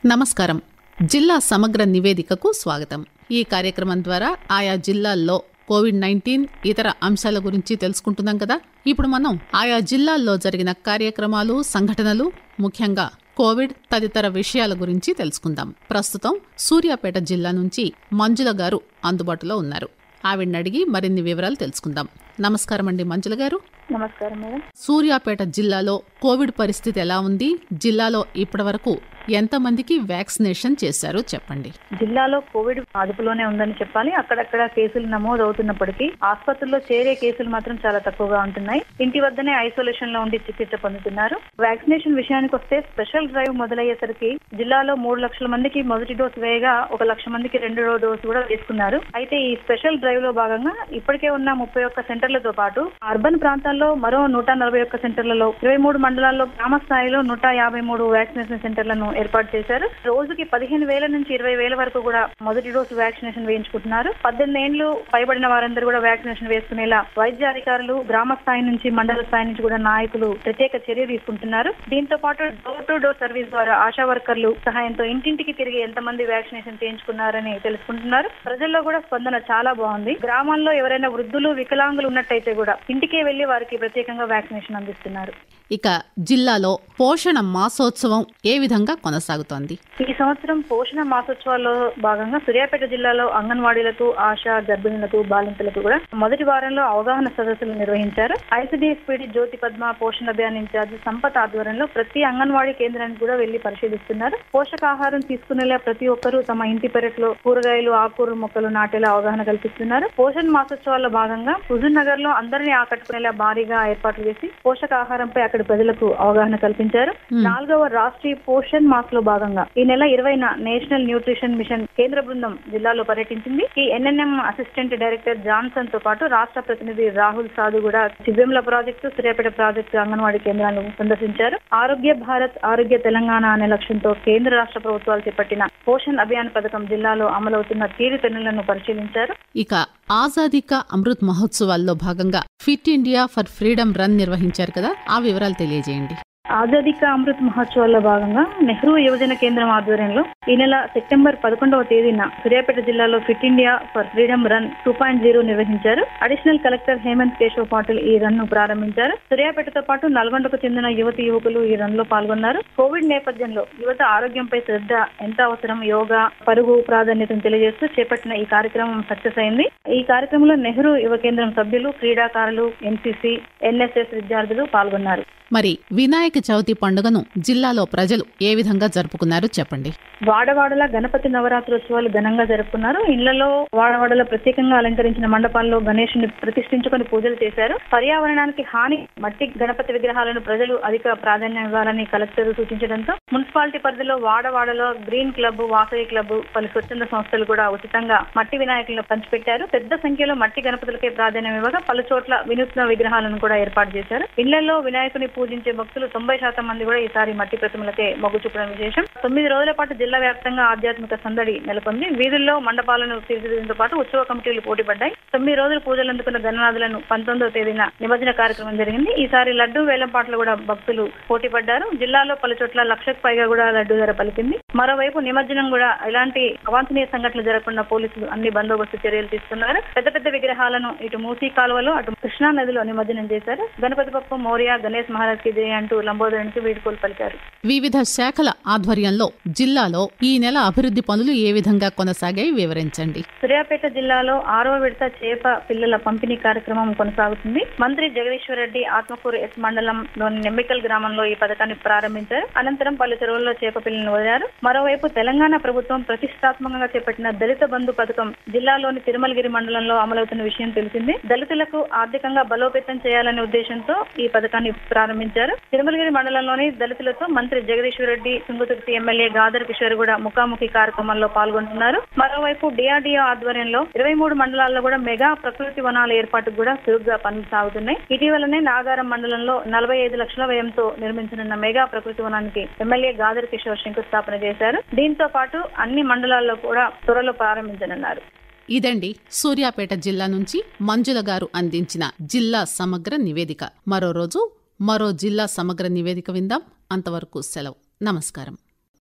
నమస్కారం జిల్లా సమగ్ర నివేదికకు స్వాగతం ఈ కార్యక్రమం ద్వారా ఆయా జిల్లాల్లో కోవిడ్ నైన్టీన్ ఇతర అంశాల గురించి తెలుసుకుంటున్నాం కదా ఇప్పుడు మనం ఆయా జిల్లాల్లో జరిగిన కార్యక్రమాలు సంఘటనలు ముఖ్యంగా కోవిడ్ తదితర విషయాల గురించి తెలుసుకుందాం ప్రస్తుతం సూర్యాపేట జిల్లా నుంచి మంజుల గారు అందుబాటులో ఉన్నారు ఆవిడని అడిగి మరిన్ని వివరాలు తెలుసుకుందాం నమస్కారం అండి మంజుల గారు నమస్కారం మేడం సూర్యాపేట జిల్లాలో కోవిడ్ పరిస్థితి ఎలా ఉంది జిల్లాలో ఇప్పటివరకు ఎంతమందికి వ్యాక్సినేషన్ చేశారో చెప్పండి జిల్లాలో కోవిడ్ అదుపులోనే ఉందని చెప్పాలి అక్కడక్కడ కేసులు నమోదు అవుతున్నప్పటికీ ఆసుపత్రుల్లో చేరే కేసులు మాత్రం చాలా తక్కువగా ఉంటున్నాయి ఇంటి వద్దనే ఐసోలేషన్ లో ఉండి చికిత్స పొందుతున్నారు వ్యాక్సినేషన్ విషయానికి వస్తే స్పెషల్ డ్రైవ్ మొదలయ్యేసరికి జిల్లాలో మూడు లక్షల మందికి మొదటి డోసు వేయగా ఒక లక్ష మందికి రెండో డోసు కూడా వేసుకున్నారు అయితే ఈ స్పెషల్ డ్రైవ్ లో భాగంగా ఇప్పటికే ఉన్న ముప్పై ఒక్క సెంటర్లతో పాటు అర్బన్ ప్రాంతాల్లో మరో నూట నలభై ఒక్క సెంటర్లలో ఇరవై మూడు మండలాల్లో గ్రామ స్థాయిలో నూట యాభై మూడు వ్యాక్సినేషన్ సెంటర్లను ఏర్పాటు చేశారు రోజుకి పదిహేను వేల నుంచి ఇరవై వేల వరకు కూడా మొదటి డోసు వ్యాక్సినేషన్ వేయించుకుంటున్నారు పద్దెనిమిది ఏళ్లు పైబడిన వారందరూ కూడా వ్యాక్సినేషన్ వేసుకునేలా వైద్య అధికారులు గ్రామ స్థాయి నుంచి మండల స్థాయి నుంచి కూడా నాయకులు ప్రత్యేక చర్య తీసుకుంటున్నారు దీంతో పాటు డోర్ టు డోర్ సర్వీస్ ద్వారా ఆశా వర్కర్లు సహాయంతో ఇంటింటికి తిరిగి ఎంతమంది వ్యాక్సినేషన్ చేయించుకున్నారని తెలుసుకుంటున్నారు ప్రజల్లో కూడా స్పందన చాలా బాగుంది గ్రామాల్లో ఎవరైనా వృద్ధులు వికలాంగులు ఉన్నట్టయితే కూడా ఇంటికే వెళ్లి వారికి ప్రత్యేకంగా వ్యాక్సినేషన్ అందిస్తున్నారు ఇక జిల్లాలో పోషణ మాసోత్సవం ఏ విధంగా కొనసాగుతోంది ఈ సంవత్సరం పోషణ మాసోత్సవాల్లో భాగంగా సూర్యాపేట జిల్లాలో అంగన్వాడీలకు ఆశా గర్భిణులకు బాలింతలకు కూడా మొదటి వారంలో అవగాహన సదస్సులు నిర్వహించారు ఐసిడిఎస్పీడి జ్యోతి పద్మ పోషణ అభియాన్ ఇన్ఛార్జ్ సంపత్ ఆధ్వర్యంలో ప్రతి అంగన్వాడీ కేంద్రానికి కూడా వెళ్లి పరిశీలిస్తున్నారు పోషకాహారం తీసుకునేలా ప్రతి ఒక్కరూ తమ ఇంటి పెరట్లో కూరగాయలు ఆకుకూరలు మొక్కలు నాటేలా అవగాహన కల్పిస్తున్నారు పోషణ మాసోత్సవాల్లో భాగంగా హుజూర్ నగర్ లో అందరినీ ఆకట్టుకునేలా భారీగా ఏర్పాట్లు చేసి పోషకాహారంపై అక్కడి ప్రజలకు అవగాహన కల్పించారు నాలుగవ రాష్ట్రీయ పోషణ్ మాస్ లో భాగంగా ఈ నెల ఇరవైన నేషనల్ న్యూట్రిషన్ మిషన్ కేంద్ర బృందం జిల్లాలో పర్యటించింది ఈ ఎన్ఎన్ఎం అసిస్టెంట్ డైరెక్టర్ జాన్సన్ తో పాటు రాష్ట్ర ప్రతినిధి రాహుల్ సాధు కూడా చివ్వెంల ప్రాజెక్టు సూర్యాపేట ప్రాజెక్టు అంగన్వాడీ కేంద్రాలను సందర్శించారు ఆరోగ్య భారత్ ఆరోగ్య తెలంగాణ అనే లక్ష్యంతో కేంద్ర రాష్ట్ర ప్రభుత్వాలు చేపట్టిన పోషణ్ అభియాన్ పథకం జిల్లాలో అమలవుతున్న తీరుతెన్నులను పరిశీలించారు ఇక ఆజాదీ కా అమృత్ మహోత్సవాల్లో భాగంగా fit India for freedom run నిర్వహించారు కదా ఆ వివరాలు తెలియజేయండి ఆజాదీ కా అమృత్ మహోత్సవాల్లో భాగంగా నెహ్రూ యువజన కేంద్రం ఆధ్వర్యంలో ఈ నెల సెప్టెంబర్ పదకొండవ తేదీన సూర్యాపేట జిల్లాలో fit India for freedom run two point zero నిర్వహించారు అడిషనల్ కలెక్టర్ హేమంత్ కేశవ్ పాటిల్ ఈ రన్ ను ప్రారంభించారు సూర్యాపేటతో పాటు నల్గొండకు చెందిన యువతి యువకులు ఈ రన్ లో పాల్గొన్నారు కోవిడ్ నేపథ్యంలో యువత ఆరోగ్యంపై శ్రద్ధ ఎంత అవసరం యోగా పరుగు ప్రాధాన్యతను తెలియజేస్తూ చేపట్టిన ఈ కార్యక్రమం సక్సెస్ అయింది ఈ కార్యక్రమంలో నెహ్రూ యువ కేంద్రం సభ్యులు క్రీడాకారులు ఎన్సీసీ ఎన్ఎస్ఎస్ విద్యార్థులు పాల్గొన్నారు మరి వినాయక చవితి పండుగను జిల్లాలో ప్రజలు ఏ విధంగా జరుపుకున్నారో చెప్పండి వాడవాడల గణపతి నవరాత్రోత్సవాలు ఘనంగా జరుపుకున్నారు ఇళ్లలో వాడవాడలో ప్రత్యేకంగా అలంకరించిన మండపాల్లో గణేషుని ప్రతిష్ఠించుకొని పూజలు చేశారు పర్యావరణానికి హాని మట్టి గణపతి విగ్రహాలను ప్రజలు అధిక ప్రాధాన్యం ఇవ్వాలని కలెక్టర్ సూచించడంతో మున్సిపాలిటీ పరిధిలో వాడవాడలో గ్రీన్ క్లబ్ వాసవి క్లబ్ పలు స్వచ్ఛంద సంస్థలు కూడా ఉచితంగా మట్టి వినాయకులను పంచిపెట్టారు పెద్ద సంఖ్యలో మట్టి గణపతులకే ప్రాధాన్యం ఇవ్వగా పలు చోట్ల వినూత్న విగ్రహాలను కూడా ఏర్పాటు చేశారు ఇళ్లలో వినాయకుని పూజించే భక్తులు తొంభై శాతం మంది కూడా ఈసారి మట్టి ప్రతిమలకే మొగ్గు చూపడం విశేషం తొమ్మిది రోజుల పాటు జిల్లా వ్యాప్తంగా ఆధ్యాత్మిక సందడి నెలకొంది వీధుల్లో మండపాలను తీర్చిదిద్దడంతో పాటు ఉత్సవ కమిటీలు పోటీపడ్డాయి తొమ్మిది రోజులు పూజలు అందుకున్న గణనాథులను పంతొమ్మిదవ తేదీన నిమజ్జన కార్యక్రమం జరిగింది ఈసారి లడ్డు వేలం పాటలు కూడా భక్తులు పోటీపడ్డారు జిల్లాలో పలు చోట్ల లక్షకు పైగా కూడా లడ్డు ధర పలికింది మరోవైపు నిమజ్జనం కూడా ఎలాంటి అవాంఛనీయ సంఘటనలు జరగకుండా పోలీసులు అన్ని బందోబస్తు చర్యలు తీసుకున్నారు పెద్ద పెద్ద విగ్రహాలను ఇటు మూసీ కాలువలో అటు కృష్ణా నదిలో నిమజ్జనం చేశారు గణపతి పప్పు మౌర్య గణేష్ మహారాజ్ కి జయ అంటూ లంబోదరునికి వీడుకోలు పలికారు వివిధ శాఖల ఆధ్వర్యంలో జిల్లాలో ఈ నెల అభివృద్ధి పనులు ఏ విధంగా కొనసాగాయి వివరించండి సూర్యాపేట జిల్లాలో ఆరో విడత చేప పిల్లల పంపిణీ కార్యక్రమం కొనసాగుతుంది మంత్రి జగదీశ్వర్ రెడ్డి ఆత్మకూరు ఎస్ మండలంలోని నెమ్మికల్ గ్రామంలో ఈ పథకాన్ని ప్రారంభించారు అనంతరం పలు చెరువుల్లో చేప పిల్లలను వదిలారు మరోవైపు తెలంగాణ ప్రభుత్వం ప్రతిష్టాత్మకంగా చేపట్టిన దళిత బంధు పథకం జిల్లాలోని తిరుమలగిరి మండలంలో అమలవుతున్న విషయం తెలిసిందే దళితులకు ఆర్థికంగా బలోపేతం చేయాలనే ఉద్దేశంతో ఈ పథకాన్ని ప్రారంభించారు తిరుమలగిరి మండలంలోని దళితులతో మంత్రి జగదీశ్వర్ రెడ్డి తుంగతుర్తి ఎమ్మెల్యే గాదర్ కిషోర్ కూడా ముఖాముఖి కార్యక్రమంలో పాల్గొంటున్నారు మరోవైపు డిఆర్డీఓ ఆధ్వర్యంలో ఇరవై మూడు మండలాల్లో కూడా మెగా ప్రకృతి వనాల ఏర్పాటుకు కూడా చురుగ్గా పనులు సాగుతున్నాయి ఇటీవలనే నాగారం మండలంలో నలభై ఐదు లక్షల వ్యయంతో నిర్మించనున్న మెగా ప్రకృతి వనానికి ఎమ్మెల్యే గాదర్ కిషోర్ శంకుస్థాపన చేశారు దీంతో పాటు అన్ని మండలాల్లో కూడా త్వరలో ప్రారంభించనున్నారు ఇదండి సూర్యాపేట జిల్లా నుంచి మంజుల గారు అందించిన జిల్లా సమగ్ర నివేదిక మరో రోజు మరో జిల్లా సమగ్ర నివేదిక విందాం అంతవరకు సెలవు నమస్కారం